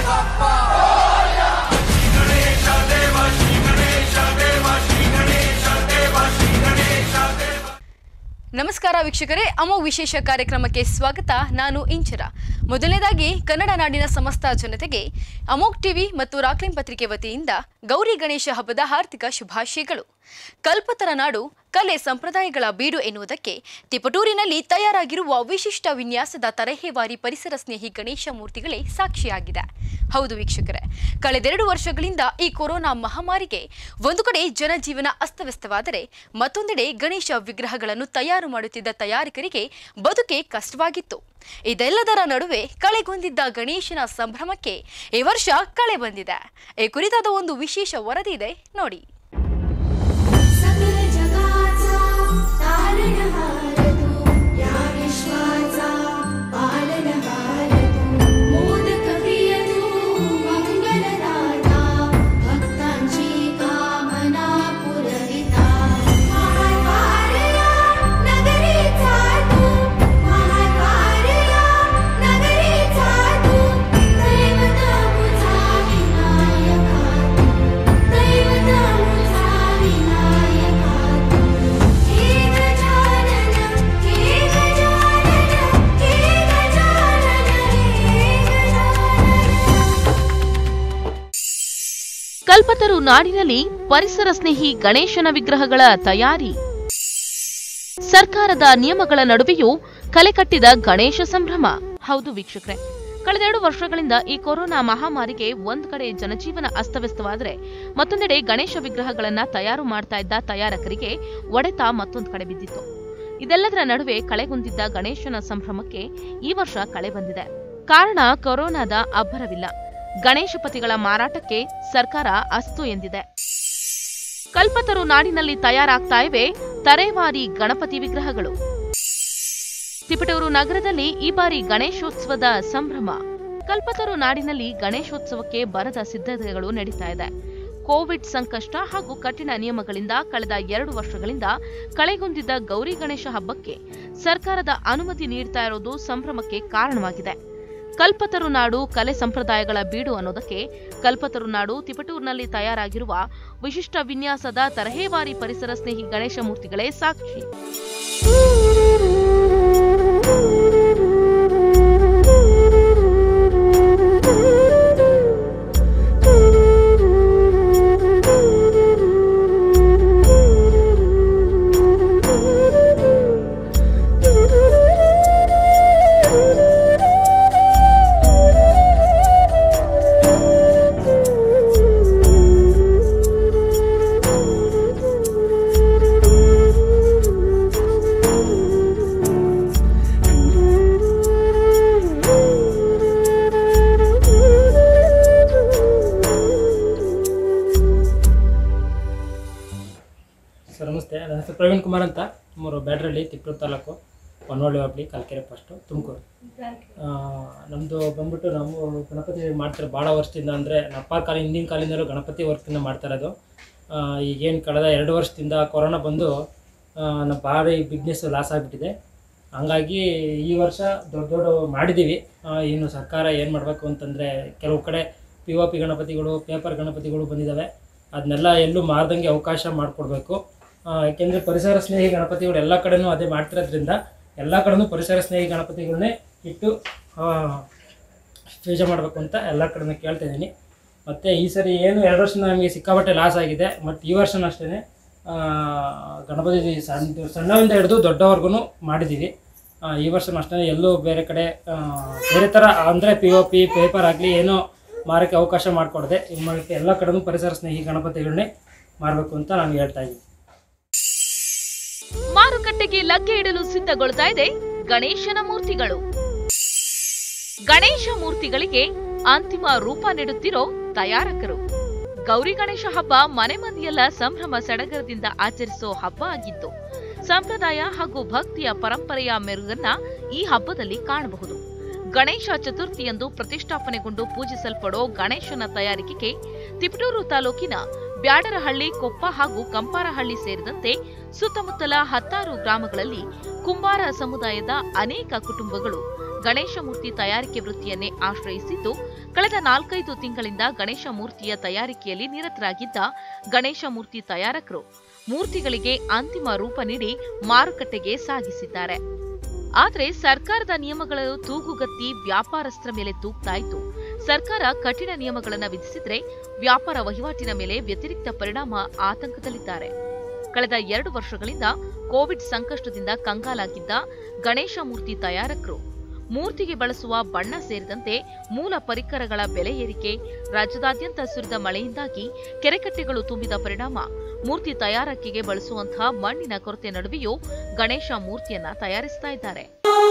ನಮಸ್ಕಾರ ವೀಕ್ಷಕರೇ ಅಮೋ ವಿಶೇಷ ಕಾರ್ಯಕ್ರಮಕ್ಕೆ ಸ್ವಾಗತ ನಾನು ಇಂಚರ ಮೊದಲನೇದಾಗಿ ಕನ್ನಡ ನಾಡಿನ ಸಮಸ್ತ ಜನತೆಗೆ ಅಮೋಕ್ ಟಿವಿ ಮತ್ತು ರಾಕ್ಲಿನ್ ಪತ್ರಿಕೆ ವತಿಯಿಂದ ಗೌರಿ ಗಣೇಶ ಹಬ್ಬದ ಹಾರ್ದಿಕ ಶುಭಾಶಯಗಳು ಕಲ್ಪತರ ನಾಡು ಕಲೆ ಸಂಪ್ರದಾಯಗಳ ಬೀಡು ಎನ್ನುವುದಕ್ಕೆ ತಿಪಟೂರಿನಲ್ಲಿ ತಯಾರಾಗಿರುವ ವಿಶಿಷ್ಟ ವಿನ್ಯಾಸದ ತರಹೇವಾರಿ ಪರಿಸರ ಸ್ನೇಹಿ ಗಣೇಶ ಮೂರ್ತಿಗಳೇ ಸಾಕ್ಷಿಯಾಗಿದೆ ಹೌದು ವೀಕ್ಷಕರೇ ಕಳೆದೆರಡು ವರ್ಷಗಳಿಂದ ಈ ಕೊರೋನಾ ಮಹಾಮಾರಿಗೆ ಒಂದು ಕಡೆ ಜನಜೀವನ ಅಸ್ತವ್ಯಸ್ತವಾದರೆ ಮತ್ತೊಂದೆಡೆ ಗಣೇಶ ವಿಗ್ರಹಗಳನ್ನು ತಯಾರು ಮಾಡುತ್ತಿದ್ದ ತಯಾರಕರಿಗೆ ಬದುಕೆ ಕಷ್ಟವಾಗಿತ್ತು ಇದೆಲ್ಲದರ ನಡುವೆ ಕಳೆಗೊಂದಿದ್ದ ಗಣೇಶನ ಸಂಭ್ರಮಕ್ಕೆ ಈ ವರ್ಷ ಕಳೆ ಬಂದಿದೆ ಈ ಕುರಿತಾದ ಒಂದು ವಿಶೇಷ ವರದಿ ಇದೆ ನೋಡಿ सकल जगाचा तारणहार तू या विश्वाचा पालनहार तू मोदक प्रिय तू मंगलदाता भक्तांची कामना पुरविता महाकार्या नगरीचा तू महाकार्या नगरीचा तू दैवत मुझा विनायका तू दैवत मुझा विनायका हे गजानन हे गजानन हे गजानन हे गजानन ಕಲ್ಪತರು ನಾಡಿನಲ್ಲಿ ಪರಿಸರ ಸ್ನೇಹಿ ಗಣೇಶನ ವಿಗ್ರಹಗಳ ತಯಾರಿ ಸರ್ಕಾರದ ನಿಯಮಗಳ ನಡುವೆಯೂ ಕಲೆಕಟ್ಟಿದ ಗಣೇಶ ಸಂಭ್ರಮ ಹೌದು ವೀಕ್ಷಕರೇ ಕಳೆದೆರಡು ವರ್ಷಗಳಿಂದ ಈ ಕೊರೋನಾ ಮಹಾಮಾರಿಗೆ ಒಂದ್ ಕಡೆ ಜನಜೀವನ ಅಸ್ತವ್ಯಸ್ತವಾದರೆ ಮತ್ತೊಂದೆಡೆ ಗಣೇಶ ವಿಗ್ರಹಗಳನ್ನ ತಯಾರು ಮಾಡ್ತಾ ಇದ್ದ ತಯಾರಕರಿಗೆ ಒಡೆತ ಮತ್ತೊಂದು ಕಡೆ ಬಿದ್ದಿತ್ತು ಇದೆಲ್ಲದರ ನಡುವೆ ಕಳೆಗುಂದಿದ್ದ ಗಣೇಶನ ಸಂಭ್ರಮಕ್ಕೆ ಈ ವರ್ಷ ಕಳೆ ಬಂದಿದೆ ಕಾರಣ ಕೊರೋನಾದ ಅಬ್ಬರವಿಲ್ಲ ಗಣೇಶಪತಿಗಳ ಮಾರಾಟಕ್ಕೆ ಸರ್ಕಾರ ಅಸ್ತು ಎಂದಿದೆ ಕಲ್ಪತರು ನಾಡಿನಲ್ಲಿ ತಯಾರಾಗ್ತಾ ಇವೆ ತರೇವಾರಿ ಗಣಪತಿ ವಿಗ್ರಹಗಳು ತಿಪಟೂರು ನಗರದಲ್ಲಿ ಈ ಬಾರಿ ಗಣೇಶೋತ್ಸವದ ಸಂಭ್ರಮ ಕಲ್ಪತರು ನಾಡಿನಲ್ಲಿ ಗಣೇಶೋತ್ಸವಕ್ಕೆ ಬರದ ಸಿದ್ಧತೆಗಳು ನಡೀತಾ ಇದೆ ಕೋವಿಡ್ ಸಂಕಷ್ಟ ಹಾಗೂ ಕಠಿಣ ನಿಯಮಗಳಿಂದ ಕಳೆದ ಎರಡು ವರ್ಷಗಳಿಂದ ಕಳೆಗುಂದಿದ್ದ ಗೌರಿ ಗಣೇಶ ಹಬ್ಬಕ್ಕೆ ಸರ್ಕಾರದ ಅನುಮತಿ ನೀಡ್ತಾ ಇರೋದು ಸಂಭ್ರಮಕ್ಕೆ ಕಾರಣವಾಗಿದೆ ಕಲ್ಪತರು ನಾಡು ಕಲೆ ಸಂಪ್ರದಾಯಗಳ ಬೀಡು ಅನ್ನೋದಕ್ಕೆ ಕಲ್ಪತರು ನಾಡು ತಿಪಟೂರಿನಲ್ಲಿ ತಯಾರಾಗಿರುವ ವಿಶಿಷ್ಟ ವಿನ್ಯಾಸದ ತರಹೇವಾರಿ ಪರಿಸರ ಸ್ನೇಹಿ ಗಣೇಶ ಮೂರ್ತಿಗಳೇ ಸಾಕ್ಷಿ ಸರ್ ನಮಸ್ತೆ ನನ್ನ ಹೆಸರು ಪ್ರವೀಣ್ ಕುಮಾರ್ ಅಂತ ನಮ್ಮೂರು ಬ್ಯಾಡ್ರಳ್ಳಿ ತಿಪ್ಪೂರು ತಾಲೂಕು ಹೊನ್ನವಳ್ಳಿ ಹೋಬಳಿ ಕಲ್ಕೆರೆ ಫಸ್ಟು ತುಮಕೂರು ನಮ್ಮದು ಬಂದ್ಬಿಟ್ಟು ನಾವು ಗಣಪತಿ ಮಾಡ್ತಾರೆ ಭಾಳ ವರ್ಷದಿಂದ ಅಂದರೆ ನಪ್ಪಾರ ಕಾಲ ಹಿಂದಿನ ಕಾಲದಿಂದಲೂ ಗಣಪತಿ ವರ್ಕಿಂದ ಮಾಡ್ತಾ ಇರೋದು ಆ, ಈಗೇನು ಕಳೆದ ಎರಡು ವರ್ಷದಿಂದ ಕೊರೋನಾ ಬಂದು ಆ, ನಮ್ಮ ಭಾರಿ ಬಿಸ್ನೆಸ್ ಲಾಸ್ ಆಗಿಬಿಟ್ಟಿದೆ ಹಂಗಾಗಿ ಈ ವರ್ಷ ದೊಡ್ಡ ದೊಡ್ಡ ಮಾಡಿದ್ದೀವಿ ಆ, ಇನ್ನು ಸರ್ಕಾರ ಏನು ಮಾಡಬೇಕು ಅಂತಂದರೆ ಕೆಲವು ಕಡೆ ಪಿ ಒ ಪಿ ಗಣಪತಿಗಳು ಪೇಪರ್ ಗಣಪತಿಗಳು ಬಂದಿದ್ದಾವೆ ಅದನ್ನೆಲ್ಲ ಎಲ್ಲೂ ಮಾರ್ದಂಗೆ ಅವಕಾಶ ಮಾಡಿಕೊಡ್ಬೇಕು ಯಾಕೆಂದರೆ ಪರಿಸರ ಸ್ನೇಹಿ ಗಣಪತಿಗಳು ಎಲ್ಲ ಕಡೆನೂ ಅದೇ ಮಾಡ್ತಿರೋದ್ರಿಂದ ಎಲ್ಲ ಕಡೆನೂ ಪರಿಸರ ಸ್ನೇಹಿ ಗಣಪತಿಗಳನ್ನೇ ಇಟ್ಟು ಆ, ಪೂಜೆ ಮಾಡಬೇಕು ಅಂತ ಎಲ್ಲ ಕಡೆನೂ ಕೇಳ್ತಾ ಇದ್ದೀನಿ ಮತ್ತು ಈ ಸರಿ ಏನು ಎರಡು ವರ್ಷ ನಮಗೆ ಸಿಕ್ಕಾಪಟ್ಟೆ ಲಾಸ್ ಆಗಿದೆ ಮತ್ತು ಈ ವರ್ಷನೂ ಅಷ್ಟೇ ಗಣಪತಿ ಸಣ್ಣ ಸಣ್ಣವಿಂದ ಹಿಡಿದು ದೊಡ್ಡವರೆಗೂ ಮಾಡಿದ್ದೀವಿ ಆ, ಈ ವರ್ಷನೂ ಅಷ್ಟೇ ಎಲ್ಲೂ ಬೇರೆ ಕಡೆ ಆ, ಬೇರೆ ಥರ ಅಂದರೆ ಪಿ ಒ ಪಿ ಪೇಪರ್ ಆಗಲಿ ಏನೋ ಮಾರಕ್ಕೆ ಅವಕಾಶ ಮಾಡಿಕೊಡದೆ ಇದು ಮಾಡೋಕ್ಕೆ ಎಲ್ಲ ಕಡೆನೂ ಪರಿಸರ ಸ್ನೇಹಿ ಗಣಪತಿಗಳನ್ನೇ ಮಾಡಬೇಕು ಅಂತ ನಾನು ಹೇಳ್ತಾ ಇದ್ದೀನಿ ಮಾರುಕಟ್ಟೆಗೆ ಲಗ್ಗೆ ಇಡಲು ಸಿದ್ಧಗೊಳ್ತಾ ಇದೆ ಗಣೇಶನ ಮೂರ್ತಿಗಳು ಗಣೇಶ ಮೂರ್ತಿಗಳಿಗೆ ಅಂತಿಮ ರೂಪ ನೀಡುತ್ತಿರೋ ತಯಾರಕರು ಗೌರಿ ಗಣೇಶ ಹಬ್ಬ ಮನೆ ಮಂದಿಯೆಲ್ಲ ಸಂಭ್ರಮ ಸಡಗರದಿಂದ ಆಚರಿಸೋ ಹಬ್ಬ ಆಗಿದ್ದು ಸಂಪ್ರದಾಯ ಹಾಗೂ ಭಕ್ತಿಯ ಪರಂಪರೆಯ ಮೆರುಗನ್ನ ಈ ಹಬ್ಬದಲ್ಲಿ ಕಾಣಬಹುದು ಗಣೇಶ ಚತುರ್ಥಿಯಂದು ಪ್ರತಿಷ್ಠಾಪನೆಗೊಂಡು ಪೂಜಿಸಲ್ಪಡೋ ಗಣೇಶನ ತಯಾರಿಕೆಗೆ ತಿಪಟೂರು ತಾಲೂಕಿನ ಬ್ಯಾಡರಹಳ್ಳಿ ಕೊಪ್ಪ ಹಾಗೂ ಕಂಪಾರಹಳ್ಳಿ ಸೇರಿದಂತೆ ಸುತ್ತಮುತ್ತಲ ಹತ್ತಾರು ಗ್ರಾಮಗಳಲ್ಲಿ ಕುಂಬಾರ ಸಮುದಾಯದ ಅನೇಕ ಕುಟುಂಬಗಳು ಗಣೇಶ ಮೂರ್ತಿ ತಯಾರಿಕೆ ವೃತ್ತಿಯನ್ನೇ ಆಶ್ರಯಿಸಿದ್ದು ಕಳೆದ ನಾಲ್ಕೈದು ತಿಂಗಳಿಂದ ಗಣೇಶ ಮೂರ್ತಿಯ ತಯಾರಿಕೆಯಲ್ಲಿ ನಿರತರಾಗಿದ್ದ ಗಣೇಶ ಮೂರ್ತಿ ತಯಾರಕರು ಮೂರ್ತಿಗಳಿಗೆ ಅಂತಿಮ ರೂಪ ನೀಡಿ ಮಾರುಕಟ್ಟೆಗೆ ಸಾಗಿಸಿದ್ದಾರೆ ಆದರೆ ಸರ್ಕಾರದ ನಿಯಮಗಳು ತೂಗುಗತ್ತಿ ವ್ಯಾಪಾರಸ್ಥರ ಮೇಲೆ ತೂಗ್ತಾ ಇದ್ದು ಸರ್ಕಾರ ಕಠಿಣ ನಿಯಮಗಳನ್ನು ವಿಧಿಸಿದ್ರೆ ವ್ಯಾಪಾರ ವಹಿವಾಟಿನ ಮೇಲೆ ವ್ಯತಿರಿಕ್ತ ಪರಿಣಾಮ ಆತಂಕದಲ್ಲಿದ್ದಾರೆ ಕಳೆದ ಎರಡು ವರ್ಷಗಳಿಂದ ಕೋವಿಡ್ ಸಂಕಷ್ಟದಿಂದ ಕಂಗಾಲಾಗಿದ್ದ ಗಣೇಶ ಮೂರ್ತಿ ತಯಾರಕರು ಮೂರ್ತಿಗೆ ಬಳಸುವ ಬಣ್ಣ ಸೇರಿದಂತೆ ಮೂಲ ಪರಿಕರಗಳ ಬೆಲೆ ಏರಿಕೆ ರಾಜ್ಯದಾದ್ಯಂತ ಸುರಿದ ಮಳೆಯಿಂದಾಗಿ ಕೆರೆಕಟ್ಟೆಗಳು ತುಂಬಿದ ಪರಿಣಾಮ ಮೂರ್ತಿ ತಯಾರಕಿಗೆ ಬಳಸುವಂತಹ ಮಣ್ಣಿನ ಕೊರತೆ ನಡುವೆಯೂ ಗಣೇಶ ಮೂರ್ತಿಯನ್ನ ತಯಾರಿಸ್ತಾ ಇದ್ದಾರೆ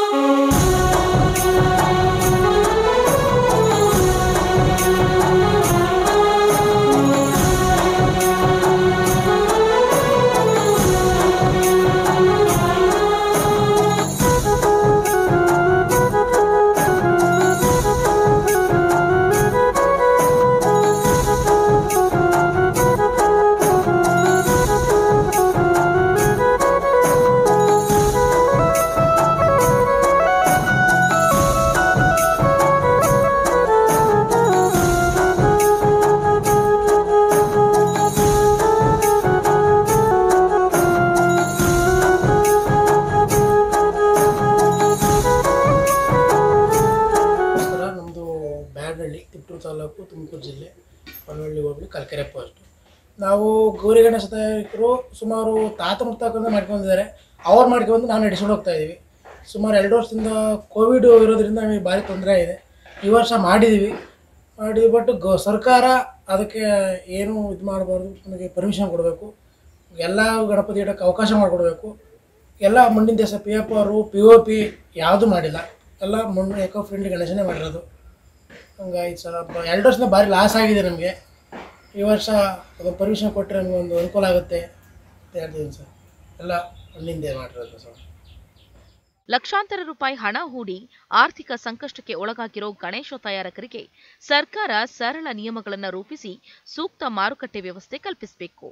ನಮಸ್ಕಾರ ನಮ್ಮದು ಬ್ಯಾಡಹಳ್ಳಿ ತಿಪ್ಪೂರು ತಾಲೂಕು ತುಮಕೂರು ಜಿಲ್ಲೆ ಪನವಳ್ಳಿ ಹೋಬಳಿ ಕಲ್ಕೆರೆ ಪೋಸ್ಟ್ ನಾವು ಗೌರಿ ಗಣೇಶ ತಯಾರಕರು ಸುಮಾರು ತಾತ ಮುತ್ತಾಕಂದ ಮಾಡ್ಕೊಂಡಿದ್ದಾರೆ ಅವ್ರು ಮಾಡ್ಕೊಂಡು ನಾವು ನಡೆಸ್ಕೊಂಡು ಹೋಗ್ತಾ ಇದ್ದೀವಿ ಸುಮಾರು ಎರಡು ವರ್ಷದಿಂದ ಕೋವಿಡ್ ಇರೋದ್ರಿಂದ ನಮಗೆ ಭಾರಿ ತೊಂದರೆ ಇದೆ ಈ ವರ್ಷ ಮಾಡಿದ್ದೀವಿ ಮಾಡಿ ಬಟ್ ಗೊ ಸರ್ಕಾರ ಅದಕ್ಕೆ ಏನು ಇದು ಮಾಡಬಾರ್ದು ನಮಗೆ ಪರ್ಮಿಷನ್ ಕೊಡಬೇಕು ಎಲ್ಲ ಗಣಪತಿ ಇಡೋಕ್ಕೆ ಅವಕಾಶ ಮಾಡಿಕೊಡ್ಬೇಕು ಎಲ್ಲ ಮಣ್ಣಿನ ದೇಶ ಪಿ ಎಫ್ ಆರು ಪಿ ಒ ಪಿ ಯಾವುದೂ ಮಾಡಿಲ್ಲ ಎಲ್ಲ ಮಣ್ಣು ಎಕೋ ಫ್ರೆಂಡ್ಲಿ ಗಣೇಶನೇ ಮಾಡಿರೋದು ಹಂಗಾಯ್ತು ಸರ್ ಬ- ಎರಡು ವರ್ಷದಿಂದ ಭಾರಿ ಲಾಸ್ ಆಗಿದೆ ನಮಗೆ ಈ ವರ್ಷ ಅದು ಪರ್ಮಿಷನ್ ಕೊಟ್ಟರೆ ನಮಗೆ ಒಂದು ಅನುಕೂಲ ಆಗುತ್ತೆ ಅಂತ ಹೇಳ್ತಿದ್ದೀನಿ ಸರ್ ಎಲ್ಲ ಮಣ್ಣಿಂದೇ ಮಾಡಿರೋದು ಸರ್ ಲಕ್ಷಾಂತರ ರೂಪಾಯಿ ಹಣ ಹೂಡಿ ಆರ್ಥಿಕ ಸಂಕಷ್ಟಕ್ಕೆ ಒಳಗಾಗಿರೋ ಗಣೇಶ ತಯಾರಕರಿಗೆ ಸರ್ಕಾರ ಸರಳ ನಿಯಮಗಳನ್ನು ರೂಪಿಸಿ ಸೂಕ್ತ ಮಾರುಕಟ್ಟೆ ವ್ಯವಸ್ಥೆ ಕಲ್ಪಿಸಬೇಕು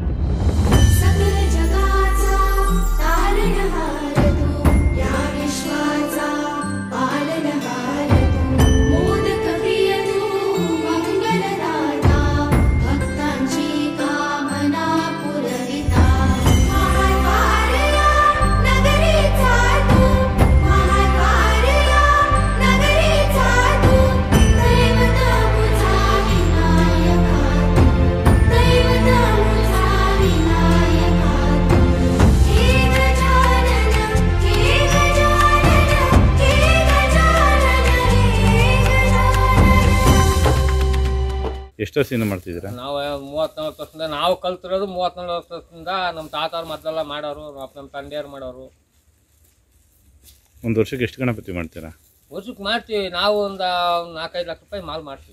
सकल जगाचा तारणहार तू या विश्वाचा पालनहार तू मोदक प्रिय तू मंगलदाता भक्तांची कामना पुरविता महाकार्या नगरीचा तू महाकार्या नगरीचा तू दैवत मुझा विनायका दैवतामुझा विनायका हे गजानन हे गजानन हे गजानन हे गजानन ಎಷ್ಟು ವರ್ಷದಿಂದ ಮಾಡ್ತಿದ್ದೀರಾ ನಾವು ಮೂವತ್ನಾಲ್ಕು ವರ್ಷದಿಂದ ನಾವು ಕಲ್ತಿರೋದು ಮೂವತ್ನಾಲ್ಕು ವರ್ಷದಿಂದ ನಮ್ಮ ತಾತವ್ರು ಮೊದಲೆಲ್ಲ ಮಾಡೋರು ನಮ್ಮ ತಂದೆಯವ್ರು ಮಾಡೋರು ಒಂದು ವರ್ಷಕ್ಕೆ ಎಷ್ಟು ಗಣಪತಿ ಮಾಡ್ತೀರಾ ವರ್ಷಕ್ಕೆ ಮಾಡ್ತೀವಿ ನಾವು ಒಂದು ನಾಲ್ಕೈದು ಲಕ್ಷ ರೂಪಾಯಿ ಮಾಲ್ ಮಾಡ್ತೀವಿ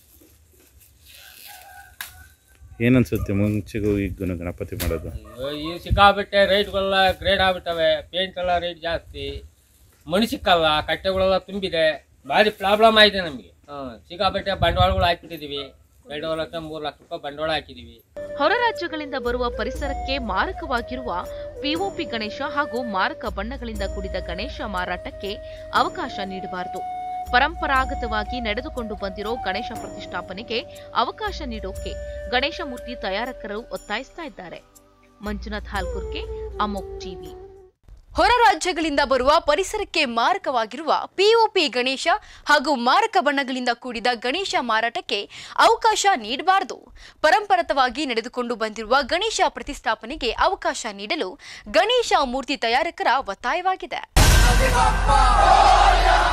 ಏನನ್ಸುತ್ತೆ ಮುಂಚೆಗೂ ಈಗ ಗಣಪತಿ ಮಾಡೋದು ಈ ಸಿಕ್ಕಾಬಿಟ್ಟೆ ರೇಟ್ಗಳೆಲ್ಲ ಗ್ರೇಡ್ ಆಗ್ಬಿಟ್ಟವೆ ಪೇಂಟ್ ಎಲ್ಲ ರೇಟ್ ಜಾಸ್ತಿ ಮಣಿ ಸಿಕ್ಕಲ್ಲ ಕಟ್ಟೆಗಳೆಲ್ಲ ತುಂಬಿದೆ ಭಾರಿ ಪ್ರಾಬ್ಲಮ್ ಆಗಿದೆ ನಮಗೆ ಹಾಂ ಸಿಕ್ಕಾಬಿಟ್ಟೆ ಬಂಡವಾಳಗಳು ಹಾಕ್ಬಿಟ್ಟಿದ್ದೀವಿ ಎರಡೂವರೆ ಲಕ್ಷ ಮೂರು ಲಕ್ಷ ರೂಪಾಯಿ ಬಂಡವಾಳ ಹಾಕಿದ್ದೀವಿ ಹೊರ ರಾಜ್ಯಗಳಿಂದ ಬರುವ ಪರಿಸರಕ್ಕೆ ಮಾರಕವಾಗಿರುವ ಪಿಒಪಿ ಗಣೇಶ ಹಾಗೂ ಮಾರಕ ಬಣ್ಣಗಳಿಂದ ಕೂಡಿದ ಗಣೇಶ ಮಾರಾಟಕ್ಕೆ ಅವಕಾಶ ನೀಡಬಾರದು ಪರಂಪರಾಗತವಾಗಿ ನಡೆದುಕೊಂಡು ಬಂದಿರೋ ಗಣೇಶ ಪ್ರತಿಷ್ಠಾಪನೆಗೆ ಅವಕಾಶ ನೀಡೋಕೆ ಗಣೇಶ ಮೂರ್ತಿ ತಯಾರಕರು ಒತ್ತಾಯಿಸ್ತಾ ಇದ್ದಾರೆ ಮಂಜುನಾಥ್ ಹಾಲ್ಕುರ್ಕೆ ಅಮೋಕ್ ಟಿವಿ ಹೊರ ರಾಜ್ಯಗಳಿಂದ ಬರುವ ಪರಿಸರಕ್ಕೆ ಮಾರಕವಾಗಿರುವ ಪಿಒಪಿ ಗಣೇಶ ಹಾಗೂ ಮಾರಕ ಬಣ್ಣಗಳಿಂದ ಕೂಡಿದ ಗಣೇಶ ಮಾರಾಟಕ್ಕೆ ಅವಕಾಶ ನೀಡಬಾರದು ಪರಂಪರತವಾಗಿ ನಡೆದುಕೊಂಡು ಬಂದಿರುವ ಗಣೇಶ ಪ್ರತಿಷ್ಠಾಪನೆಗೆ ಅವಕಾಶ ನೀಡಲು ಗಣೇಶ ಮೂರ್ತಿ ತಯಾರಕರ ಒತ್ತಾಯವಾಗಿದೆ